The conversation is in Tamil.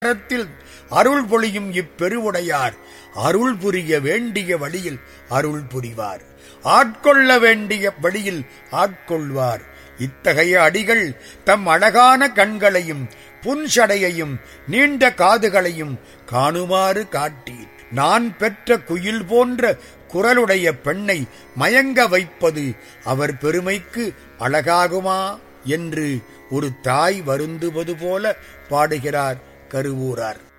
நேரத்தில் அருள் பொழியும் இப்பெருவுடையார் அருள் புரிய வேண்டிய வழியில் அருள் புரிவார் ஆட்கொள்ள வேண்டிய வழியில் ஆட்கொள்வார் இத்தகைய அடிகள் தம் அழகான கண்களையும் புன்சடையையும் நீண்ட காதுகளையும் காணுமாறு காட்டி நான் பெற்ற குயில் போன்ற குரலுடைய பெண்ணை மயங்க வைப்பது அவர் பெருமைக்கு அழகாகுமா என்று ஒரு தாய் வருந்துவது போல பாடுகிறார் கருவூரார்